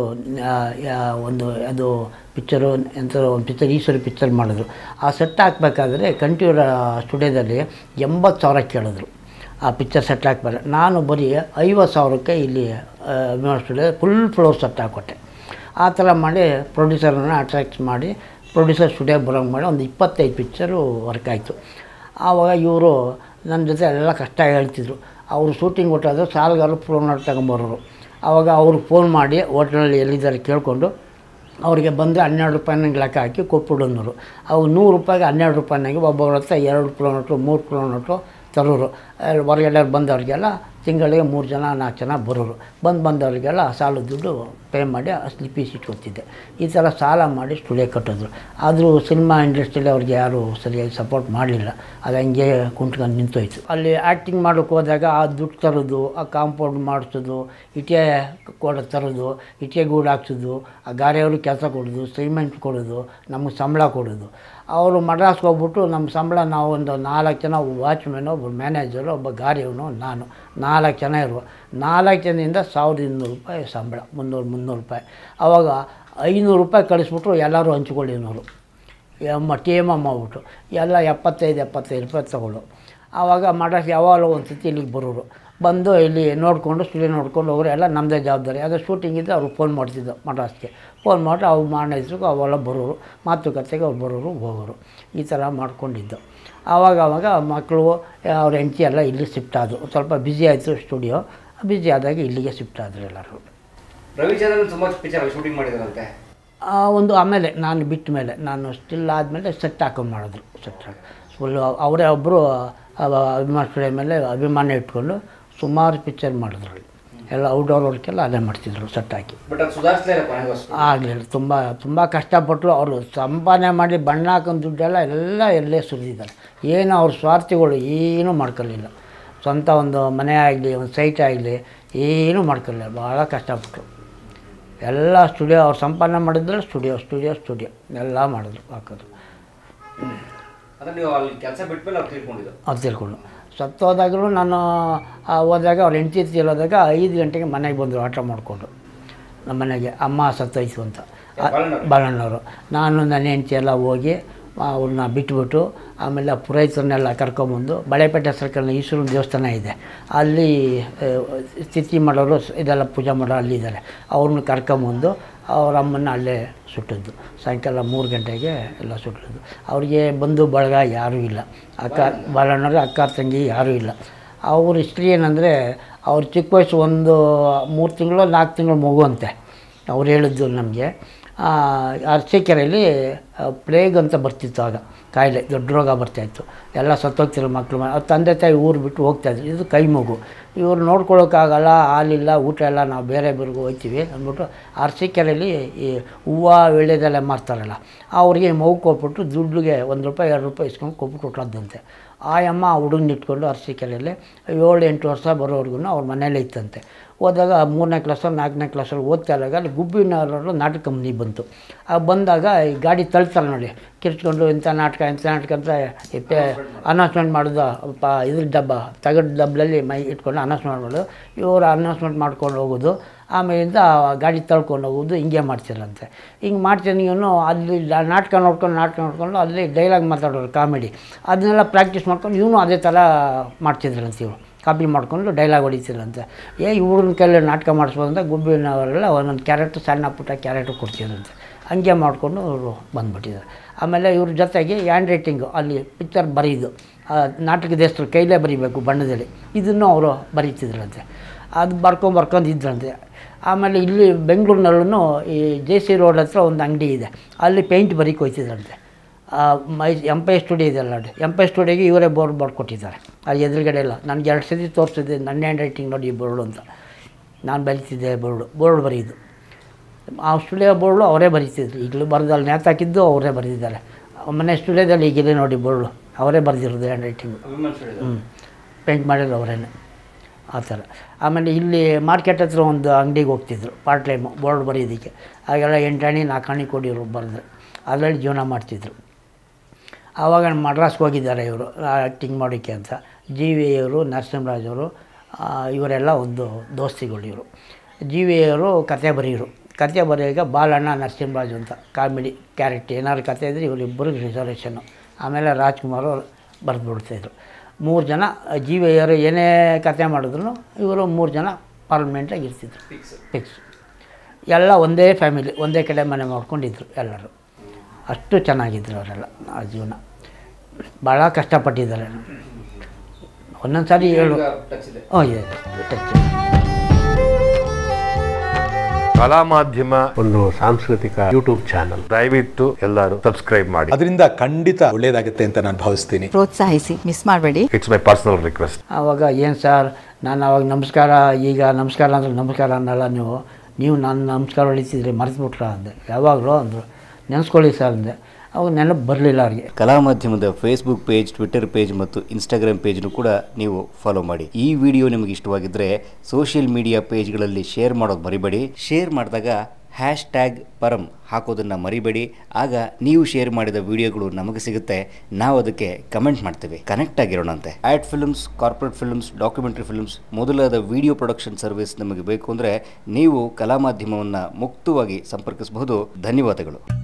ಒಂದು ಅದು ಪಿಕ್ಚರು ಎಂಥ ಒಂದು ಪಿಕ್ಚರ್ ಈಶ್ವರಿ ಪಿಕ್ಚರ್ ಮಾಡಿದ್ರು ಆ ಸೆಟ್ ಹಾಕ್ಬೇಕಾದ್ರೆ ಕಂಠೀರ ಸ್ಟುಡಿಯೋದಲ್ಲಿ ಎಂಬತ್ತು ಸಾವಿರ ಕೇಳಿದ್ರು ಆ ಪಿಕ್ಚರ್ ಸೆಟ್ ಹಾಕ್ಬಾರ ನಾನು ಬರೀ ಐವತ್ತು ಸಾವಿರಕ್ಕೆ ಇಲ್ಲಿ Abhimana studio full floor set ಹಾಕ್ಕೊಟ್ಟೆ ಆ ಥರ ಮಾಡಿ ಪ್ರೊಡ್ಯೂಸರನ್ನ ಅಟ್ರಾಕ್ಟ್ ಮಾಡಿ ಪ್ರೊಡ್ಯೂಸರ್ ಸ್ಟುಡಿಯೋ ಬರೋಂಗೆ ಮಾಡಿ ಒಂದು ಇಪ್ಪತ್ತೈದು ಪಿಕ್ಚರು ವರ್ಕ್ ಆಯಿತು ಆವಾಗ ಇವರು ನನ್ನ ಜೊತೆ ಎಲ್ಲ ಕಷ್ಟ ಹೇಳ್ತಿದ್ರು ಅವರು ಶೂಟಿಂಗ್ ಹೊಟ್ಟಾದ್ರೆ ಸಾಲಗಾರರು ಫೋನ್ ಮಾಡಿ ತಗೊಂಬರೋರು ಆವಾಗ ಅವ್ರಿಗೆ ಫೋನ್ ಮಾಡಿ ಹೋಟ್ಲಲ್ಲಿ ಎಲ್ಲಿದ್ದಾರೆ ಕೇಳಿಕೊಂಡು ಅವರಿಗೆ ಬಂದರೆ ಹನ್ನೆರಡು ರೂಪಾಯಿನಾಗ ಲೆಕ್ಕ ಹಾಕಿ ಕೊಟ್ಬಿಡು ಅನ್ನೋರು ಅವು ನೂರು ರೂಪಾಯಿಗೆ ಹನ್ನೆರಡು ರೂಪಾಯಿನಾಗೆ ಒಬ್ಬೊಬ್ಬರ ಹತ್ರ ಎರಡು ಕಿಲೋಮೀಟ್ರು ಮೂರು ಕಿಲೋಮೀಟ್ರು ತರೋರು ಹೊರಗಡೆ ಬಂದವರಿಗೆಲ್ಲ ತಿಂಗಳಿಗೆ ಮೂರು ಜನ ನಾಲ್ಕು ಜನ ಬರೋರು ಬಂದು ಬಂದವರಿಗೆಲ್ಲ ಸಾಲ ದುಡ್ಡು ಪೇ ಮಾಡಿ ಸ್ಲಿಪ್ಪೀಸ್ ಇಟ್ಕೊತಿದ್ದೆ ಈ ಥರ ಸಾಲ ಮಾಡಿ ಸ್ಟುಡಿಯೋ ಕಟ್ಟಿದ್ರು ಆದರೂ ಸಿನಿಮಾ ಇಂಡಸ್ಟ್ರಿಯಲ್ಲಿ ಅವ್ರಿಗೆ ಯಾರೂ ಸರಿಯಾಗಿ ಸಪೋರ್ಟ್ ಮಾಡಲಿಲ್ಲ ಅದು ಹಂಗೆ ಕುಂತ್ಕೊಂಡು ನಿಂತೋಯ್ತು ಅಲ್ಲಿ ಆ್ಯಕ್ಟಿಂಗ್ ಮಾಡೋಕ್ಕೆ ಹೋದಾಗ ಆ ದುಡ್ಡು ತರೋದು ಆ ಕಾಂಪೌಂಡ್ ಮಾಡಿಸೋದು ಇಟಿಗೆ ಕೊಡ ತರೋದು ಇಟಿಗೆ ಗೂಡು ಹಾಕ್ಸೋದು ಆ ಗಾರೆಯವರು ಕೆಲಸ ಕೊಡೋದು ಸಿಮೆಂಟ್ ಕೊಡೋದು ನಮಗೆ ಸಂಬಳ ಕೊಡೋದು ಅವರು ಮಡ್ರಾಸ್ಗೆ ಹೋಗ್ಬಿಟ್ಟು ನಮ್ಮ ಸಂಬಳ ನಾವು ಒಂದು ನಾಲ್ಕು ಜನ ವಾಚ್ಮೆನು ಒಬ್ಬ ಮ್ಯಾನೇಜರು ಒಬ್ಬ ಗಾರಿಯವನು ನಾನು ನಾಲ್ಕು ಜನ ಇರುವ ನಾಲ್ಕು ಜನದಿಂದ ಸಾವಿರದ ಇನ್ನೂರು ರೂಪಾಯಿ ಸಂಬಳ ಮುನ್ನೂರು ಮುನ್ನೂರು ರೂಪಾಯಿ ಆವಾಗ ಐನೂರು ರೂಪಾಯಿ ಕಳಿಸ್ಬಿಟ್ರು ಎಲ್ಲರೂ ಹಂಚ್ಕೊಳ್ಳಿ ಅನ್ನೋರು ಅಮ್ಮ ಟಿ ಎಮ್ ಅಮ್ಮ ಆಗ್ಬಿಟ್ಟು ಎಲ್ಲ ಎಪ್ಪತ್ತೈದು ಎಪ್ಪತ್ತೈದು ರೂಪಾಯಿ ತಗೊಳ್ಳೋ ಆವಾಗ ಮಡ್ರಾಸ್ ಯಾವಾಗಲೂ ಒಂದು ಸತಿ ಇಲ್ಲಿಗೆ ಬರೋರು ಬಂದು ಇಲ್ಲಿ ನೋಡಿಕೊಂಡು ಸ್ಟುಡಿಯೋ ನೋಡ್ಕೊಂಡು ಹೋಗೋರು ಎಲ್ಲ ನಮ್ಮದೇ ಜವಾಬ್ದಾರಿ ಅದು ಶೂಟಿಂಗ್ ಇದ್ದರೆ ಅವ್ರು ಫೋನ್ ಮಾಡ್ತಿದ್ದು ಮಡ್ರಾಸ್ಗೆ ಫೋನ್ ಮಾಡಿ ಅವ್ರು ಮಾಡಿದ್ರು ಅವೆಲ್ಲ ಬರೋರು ಮಾತುಕತೆಗೆ ಅವ್ರು ಬರೋರು ಹೋಗೋರು ಈ ಥರ ಮಾಡ್ಕೊಂಡಿದ್ದು ಆವಾಗ ಆವಾಗ ಮಕ್ಕಳು ಅವ್ರ ಹೆಂಡತಿ ಎಲ್ಲ ಇಲ್ಲಿ ಶಿಫ್ಟ್ ಆದರು ಸ್ವಲ್ಪ ಬ್ಯುಸಿ ಆಯಿತು ಸ್ಟುಡಿಯೋ ಬ್ಯುಸಿ ಆದಾಗ ಇಲ್ಲಿಗೆ ಶಿಫ್ಟ್ ಆದರು ಎಲ್ಲರೂ ರವಿಚಂದ್ರನ್ ತುಂಬಾ ಪಿಕ್ಚರ್ ಶೂಟಿಂಗ್ ಮಾಡಿದಾರಂತೆ ಆ ಒಂದು ಆಮೇಲೆ ನಾನು ಬಿಟ್ಟ ಮೇಲೆ ನಾನು ಸ್ಟಿಲ್ ಆದಮೇಲೆ ಸೆಟ್ ಹಾಕೊಂಡು ಮಾಡಿದ್ರು ಸೆಟ್ ಹಾಕಿ ಫುಲ್ಲು ಅವರೇ ಒಬ್ಬರು ಅಭಿಮಾನ ಸ್ಟುಡಿಯೋ ಮೇಲೆ ಅಭಿಮಾನ ಇಟ್ಕೊಂಡು ಸುಮಾರು ಪಿಕ್ಚರ್ ಮಾಡಿದ್ರು ಅಲ್ಲಿ ಎಲ್ಲ ಔಟ್ಡೋರ್ ವರ್ಕೆಲ್ಲ ಅದೇ ಮಾಡ್ತಿದ್ರು ಸೆಟ್ ಹಾಕಿ ಬಟ್ ಅದು ಸುಧಾರಿಸಲೇ ಇಲ್ಲ ಕೊನೆಗೋಸ್ಕರ ಆಗಲಿಲ್ಲ ತುಂಬ ತುಂಬ ಕಷ್ಟಪಟ್ಟರು ಅವರು ಸಂಪಾದನೆ ಮಾಡಿ ಬಣ್ಣ ಹಾಕೊಂಡು ದುಡ್ಡೆಲ್ಲ ಎಲ್ಲ ಎಲ್ಲೇ ಸುರಿದಿದ್ದಾರೆ ಏನು ಅವ್ರ ಸ್ವಾರ್ಥಿಗಳು ಏನೂ ಮಾಡ್ಕೊಳ್ಳಿಲ್ಲ ಸ್ವಂತ ಒಂದು ಮನೆ ಆಗಲಿ ಒಂದು ಸೈಟ್ ಆಗಲಿ ಏನೂ ಮಾಡ್ಕೊಳ್ಳಿಲ್ಲ ಭಾಳ ಕಷ್ಟಪಟ್ಟರು ಎಲ್ಲ ಸ್ಟುಡಿಯೋ ಅವ್ರು ಸಂಪಾದನೆ ಮಾಡಿದ್ರೆ ಸ್ಟುಡಿಯೋ ಸ್ಟುಡಿಯೋ ಸ್ಟುಡಿಯೋ ಎಲ್ಲ ಮಾಡಿದ್ರು ಹಾಕೋದು ಅಂದ್ರೆ ನೀವು ಅಲ್ಲಿ ಕೆಲಸ ಬಿಟ್ಮೇಲೆ ಅವ್ರು ತಿಳ್ಕೊಂಡಿದ್ದು ಅವ್ರು ತಿಳ್ಕೊಂಡು ಸತ್ತೋದಾಗಲೂ ನಾನು ಆ, ಹೋದಾಗ ಅವ್ರ ಹೆಂಡತಿ ತೀರೋದಾಗ ಐದು ಗಂಟೆಗೆ ಮನೆಗೆ ಬಂದರು ಆಟ ಮಾಡಿಕೊಂಡು ನಮ್ಮ ಮನೆಗೆ ಅಮ್ಮ ಸತ್ತೋಯ್ತು ಅಂತ ಆ, ಬಾಲಣ್ಣವ್ರು? ಬಾಲಣ್ಣವರು ನಾನು ನನ್ನ ಹೆಂಡತಿ ಎಲ್ಲ ಹೋಗಿ ಅವ್ರನ್ನ ಬಿಟ್ಬಿಟ್ಟು ಆಮೇಲೆ ಆ ಪುರೋಹಿತರನ್ನೆಲ್ಲ ಕರ್ಕೊಂಬಂದು ಬಳೆಪೇಟೆ ಸರ್ಕಲ್ನ ಈಶ್ವರನ ದೇವಸ್ಥಾನ ಇದೆ ಅಲ್ಲಿ ಆ, ಸ್ಥಿತಿ ಮಾಡೋರು ಸ್- ಇದೆಲ್ಲ ಪೂಜೆ ಮಾಡೋರು ಅಲ್ಲಿದ್ದಾರೆ ಅವ್ರನ್ನ ಕರ್ಕೊಂಬಂದು ಅವ್ರ ಅಮ್ಮನ್ನ ಅಲ್ಲೇ ಸುಟ್ಟಿದ್ದು ಸಾಯಂಕಾಲ ಮೂರು ಗಂಟೆಗೆ ಎಲ್ಲ ಸುಟ್ಟಿದ್ದು ಅವ್ರಿಗೆ ಬಂಧು ಬಳಗ ಯಾರೂ ಇಲ್ಲ ಅಕ್ಕ ಬಾಲಣ್ಣವ್ರು ಅಕ್ಕ ತಂಗಿ ಯಾರೂ ಇಲ್ಲ ಅವ್ರ ಹಿಸ್ಟ್ರಿ ಏನಂದರೆ ಅವ್ರ ಚಿಕ್ಕ ವಯಸ್ಸು ಒಂದು ಮೂರು ತಿಂಗಳು ನಾಲ್ಕು ತಿಂಗಳು ಮಗು ಅಂತೆ ಅವ್ರು ಹೇಳಿದ್ದು ನಮಗೆ ಅರಸೀಕೆರೆಯಲ್ಲಿ ಪ್ಲೇಗ್ ಅಂತ ಬರ್ತಿತ್ತು ಆಗ ಕಾಯಿಲೆ ದೊಡ್ಡ ರೋಗ ಬರ್ತಾಯಿತ್ತು ಎಲ್ಲ ಸತ್ತೋಗ್ತಿರೋ ಮಕ್ಕಳು ಮ- ಅವ್ರ ತಂದೆ ತಾಯಿ ಊರು ಬಿಟ್ಟು ಹೋಗ್ತಾಯಿದ್ರು ಇದು ಕೈ ಮಗು ಇವ್ರು ನೋಡ್ಕೊಳ್ಳೋಕ್ಕಾಗಲ್ಲ ಹಾಲಿಲ್ಲ ಊಟ ಎಲ್ಲ ನಾವು ಬೇರೆ ಬೇರೆಗೂ ಹೋಗ್ತೀವಿ ಅಂದ್ಬಿಟ್ಟು ಅರಸೀಕೆರೆಯಲ್ಲಿ ಈ ಹೂವು ವೀಳ್ಯದೆಲೆ ಮಾರ್ತಾರಲ್ಲ ಅವ್ರಿಗೆ ಮಗು ಕೊಟ್ಬಿಟ್ಟು ದುಡ್ಡಿಗೆ ಒಂದು ರೂಪಾಯಿ ಎರಡು ರೂಪಾಯಿ ಇಸ್ಕೊಂಡು ಕೊಟ್ಬಿಟ್ಟು ಹುಟ್ಟೋದಂತೆ ಆ ಅಮ್ಮ ಆ ಹುಡುಗನ ಇಟ್ಕೊಂಡು ಅರಸೀಕೆರೆಯಲ್ಲಿ ಏಳು ಎಂಟು ವರ್ಷ ಬರೋವರೆಗೂ ಅವ್ರ ಮನೇಲೇ ಇತ್ತಂತೆ ಹೋದಾಗ ಮೂರನೇ ಕ್ಲಾಸಲ್ಲಿ ನಾಲ್ಕನೇ ಕ್ಲಾಸಲ್ಲಿ ಓದ್ತಾ ಇದ್ದಾಗ ಅಲ್ಲಿ ಗುಬ್ಬಿನವರು ನಾಟಕ ಕಂಪ್ನಿ ಬಂತು ಆ ಬಂದಾಗ ಈ ಗಾಡಿ ತಳ್ತಾರೆ ನೋಡಿ ಕಿರ್ಚ್ಕೊಂಡು ಇಂಥ ನಾಟಕ ಇಂಥ ನಾಟಕ ಅಂತ ಇಪ್ಪೆ ಅನೌನ್ಸ್ಮೆಂಟ್ ಮಾಡೋದು ಪ ಇದ್ರ ಡಬ್ಬ ತಗಡ್ ಡಬ್ಬಲ್ಲಿ ಮೈ ಇಟ್ಕೊಂಡು ಅನೌನ್ಸ್ಮೆಂಟ್ ಮಾಡೋದು ಇವರು ಅನೌನ್ಸ್ಮೆಂಟ್ ಮಾಡ್ಕೊಂಡು ಹೋಗೋದು ಆಮೇಲಿಂದ ಗಾಡಿ ತಳ್ಕೊಂಡು ಹೋಗೋದು ಹಿಂಗೆ ಮಾಡ್ತಿರಂತೆ ಹಿಂಗೆ ಮಾಡ್ತೀನಿ ಇವನು ಅಲ್ಲಿ ಡ- ನಾಟಕ ನೋಡ್ಕೊಂಡು ನಾಟಕ ನೋಡ್ಕೊಂಡು ಅಲ್ಲಿ ಡೈಲಾಗ್ ಮಾತಾಡೋರು ಕಾಮಿಡಿ ಅದನ್ನೆಲ್ಲ ಪ್ರಾಕ್ಟೀಸ್ ಮಾಡ್ಕೊಂಡು ಇವನು ಅದೇ ಥರ ಮಾಡ್ತಿದ್ರಂತೆ ಇವರು ಕಾಪಿ ಮಾಡ್ಕೊಂಡು ಡೈಲಾಗ್ ಹೊಡಿತಿದ್ರಂತೆ ಏ ಇವ್ರನ್ನ ಕೈಲಿ ನಾಟಕ ಮಾಡಿಸ್ಬೋದು ಅಂತ ಗುಬ್ಬಿನವರೆಲ್ಲ ಒಂದೊಂದು ಕ್ಯಾರೆಕ್ಟರ್ ಸಣ್ಣ ಪುಟ್ಟ ಕ್ಯಾರೆಕ್ಟರ್ ಕೊಡ್ತಿದ್ರಂತೆ ಹಂಗೆ ಮಾಡಿಕೊಂಡು ಅವರು ಬಂದುಬಿಟ್ಟಿದ್ದಾರೆ ಆಮೇಲೆ ಇವ್ರ ಜೊತೆಗೆ ಹ್ಯಾಂಡ್ ರೈಟಿಂಗು ಅಲ್ಲಿ ಪಿಕ್ಚರ್ ಬರೆಯೋದು ಆ, ನಾಟಕದ ಹೆಸರು ಕೈಲೇ ಬರೀಬೇಕು ಬಣ್ಣದಲ್ಲಿ ಇದನ್ನು ಅವರು ಬರೀತಿದ್ರಂತೆ ಅದು ಬರ್ಕೊಂಡು ಬರ್ಕೊಂಡು ಇದ್ರಂತೆ ಆಮೇಲೆ ಇಲ್ಲಿ ಬೆಂಗಳೂರಿನಲ್ಲೂ ಈ ಜೆ ಸಿ ರೋಡ್ ಹತ್ರ ಒಂದು ಅಂಗಡಿ ಇದೆ ಅಲ್ಲಿ ಪೇಂಟ್ ಬರೀಕ್ ಹೋಯ್ತಿದ್ರಂತೆ ಆ, ಮೈ ಎಂಪೈ ಸ್ಟುಡಿಯೋ ಇದೆಲ್ಲ ನೋಡಿ ಎಂಪೈ ಸ್ಟುಡಿಯೋಗೆ ಇವರೇ ಬೋರ್ಡ್ ಬರ್ಕೊಟ್ಟಿದ್ದಾರೆ ಆ ಎದುರುಗಡೆ ಎಲ್ಲ ನನಗೆ ಎರಡು ಸತಿ ತೋರಿಸಿದ್ದೆ ನನ್ನ ಹ್ಯಾಂಡ್ ರೈಟಿಂಗ್ ನೋಡಿ ಈ ಬೋರ್ಡು ಅಂತ ನಾನು ಬರೀತಿದ್ದೆ ಬೋರ್ಡು ಬೋರ್ಡ್ ಬರೆಯೋದು ಆ ಸ್ಟುಡಿಯೋ ಬೋರ್ಡು ಅವರೇ ಬರೀತಿದ್ರು ಈಗಲೂ ಬರೆದಲ್ಲಿ ನೇತಾಕಿದ್ದು ಅವರೇ ಬರೆದಿದ್ದಾರೆ ಮನೆ ಸ್ಟುಡಿಯೋದಲ್ಲಿ ಈಗಿದೆ ನೋಡಿ ಬೋರ್ಡು ಅವರೇ ಬರೆದಿರೋದು ಹ್ಯಾಂಡ್ ರೈಟಿಂಗು ಅಭಿಮಾನ್ ಸ್ಟುಡಿಯೋ ಹ್ಞೂ ಪೇಂಟ್ ಮಾಡಿದ್ರು ಅವರೇನೆ ಆ ಥರ ಆಮೇಲೆ ಇಲ್ಲಿ ಮಾರ್ಕೆಟ್ ಹತ್ರ ಒಂದು ಅಂಗಡಿಗೆ ಹೋಗ್ತಿದ್ರು ಪಾರ್ಟ್ ಟೈಮು ಬೋರ್ಡ್ ಬರೆಯೋದಕ್ಕೆ ಆಗೆಲ್ಲ ಎಂಟಾಣಿ ನಾಲ್ಕಾಣಿ ಕೊಡಿದ್ರು ಬರೆದ್ರೆ ಅದರಲ್ಲಿ ಜೀವನ ಮಾಡ್ತಿದ್ರು ಆವಾಗ ಮಡ್ರಾಸ್ಗೆ ಹೋಗಿದ್ದಾರೆ ಇವರು ಆ್ಯಕ್ಟಿಂಗ್ ಮಾಡೋಕ್ಕೆ ಅಂತ ಜಿ ವಿ ಅವರು ನರಸಿಂಹರಾಜ್ ಅವರು ಆ, ಇವರೆಲ್ಲ ಒಂದು ದೋಸ್ತಿಗಳು ಇವರು ಜಿ ವಿ ಅವರು ಕತೆ ಬರೆಯೋರು ಕತೆ ಬರೆಯುವಾಗ ಬಾಲಣ್ಣ ನರಸಿಂಹರಾಜು ಅಂತ ಕಾಮಿಡಿ ಕ್ಯಾರೆಕ್ಟರ್ ಏನಾದ್ರು ಕತೆ ಇದ್ದರೆ ಇವರಿಬ್ಬರಿಗೆ ರಿಸರ್ವೇಷನ್ನು ಆಮೇಲೆ ರಾಜ್ಕುಮಾರ್ ಅವರು ಬರೆದ್ಬಿಡ್ತಾಯಿದ್ರು ಮೂರು ಜನ ಜಿ ವಿ ಅವರು ಏನೇ ಕತೆ ಮಾಡಿದ್ರು ಇವರು ಮೂರು ಜನ ಪರ್ಮನೆಂಟಾಗಿ ಇರ್ತಿದ್ರು ಫಿಕ್ಸ್ ಫಿಕ್ಸ್ ಎಲ್ಲ ಒಂದೇ ಫ್ಯಾಮಿಲಿ ಒಂದೇ ಕಡೆ ಮನೆ ಮಾಡ್ಕೊಂಡಿದ್ರು ಎಲ್ಲರೂ ಅಷ್ಟು ಚೆನ್ನಾಗಿದ್ರು ಅವರೆಲ್ಲ ಆ ಜೀವನ ಭಾಳ ಕಷ್ಟಪಟ್ಟಿದ್ದಾರೆ ಒಂದೊಂದು ಸಾರಿ ಹೇಳು ಟಚ್ ಇದೆ ಹ್ಞೂ ಇದೆ ಟಚ್ ಕಲಾ ಮಾಧ್ಯಮ ಒಂದು ಸಾಂಸ್ಕೃತಿಕ ಯೂಟ್ಯೂಬ್ ಚಾನಲ್ ದಯವಿಟ್ಟು ಎಲ್ಲರೂ ಸಬ್ಸ್ಕ್ರೈಬ್ ಮಾಡಿ ಅದರಿಂದ ಖಂಡಿತ ಒಳ್ಳೇದಾಗುತ್ತೆ ಅಂತ ನಾನು ಭಾವಿಸ್ತೀನಿ ಪ್ರೋತ್ಸಾಹಿಸಿ ಮಿಸ್ ಮಾಡಬೇಡಿ ಇಟ್ಸ್ ಮೈ ಪರ್ಸನಲ್ ರಿಕ್ವೆಸ್ಟ್ ಆವಾಗ ಏನು ಸರ್ ನಾನು ಅವಾಗ ನಮಸ್ಕಾರ ಈಗ ನಮಸ್ಕಾರ ಅಂದ್ರೆ ನಮಸ್ಕಾರ ಅನ್ನಲ್ಲ ನೀವು ನೀವು ನಾನು ನಮಸ್ಕಾರ ಹೊಡಿತಿದ್ರಿ ಮರೆತುಬಿಟ್ರ ಅಂದೆ ಯಾವಾಗಲೂ ಅಂದರು ನೆನೆಸ್ಕೊಳ್ಳಿ ಸರ್ ಅಂದೆ ಅವಾಗ ನೆನಪು ಬರಲಿಲ್ಲ ಅವ್ರಿಗೆ ಕಲಾ ಮಾಧ್ಯಮದ ಫೇಸ್ಬುಕ್ ಪೇಜ್ ಟ್ವಿಟರ್ ಪೇಜ್ ಮತ್ತು ಇನ್ಸ್ಟಾಗ್ರಾಮ್ ಪೇಜ್ನು ಕೂಡ ನೀವು ಫಾಲೋ ಮಾಡಿ ಈ ವಿಡಿಯೋ ನಿಮಗೆ ಇಷ್ಟವಾಗಿದ್ದರೆ ಸೋಷಿಯಲ್ ಮೀಡಿಯಾ ಪೇಜ್ಗಳಲ್ಲಿ ಶೇರ್ ಮಾಡೋದು ಮರಿಬೇಡಿ ಶೇರ್ ಮಾಡಿದಾಗ ಹ್ಯಾಶ್ ಟ್ಯಾಗ್ ಪರಂ ಹಾಕೋದನ್ನು ಮರಿಬೇಡಿ ಆಗ ನೀವು ಶೇರ್ ಮಾಡಿದ ವಿಡಿಯೋಗಳು ನಮಗೆ ಸಿಗುತ್ತೆ ನಾವು ಅದಕ್ಕೆ ಕಮೆಂಟ್ ಮಾಡ್ತೇವೆ ಕನೆಕ್ಟ್ ಆಗಿರೋಣಂತೆ ad films corporate films documentary films ಮೊದಲಾದ ವಿಡಿಯೋ ಪ್ರೊಡಕ್ಷನ್ ಸರ್ವಿಸ್ ನಮಗೆ ಬೇಕು ಅಂದರೆ ನೀವು ಕಲಾ ಮಾಧ್ಯಮವನ್ನು ಮುಕ್ತವಾಗಿ ಸಂಪರ್ಕಿಸಬಹುದು ಧನ್ಯವಾದಗಳು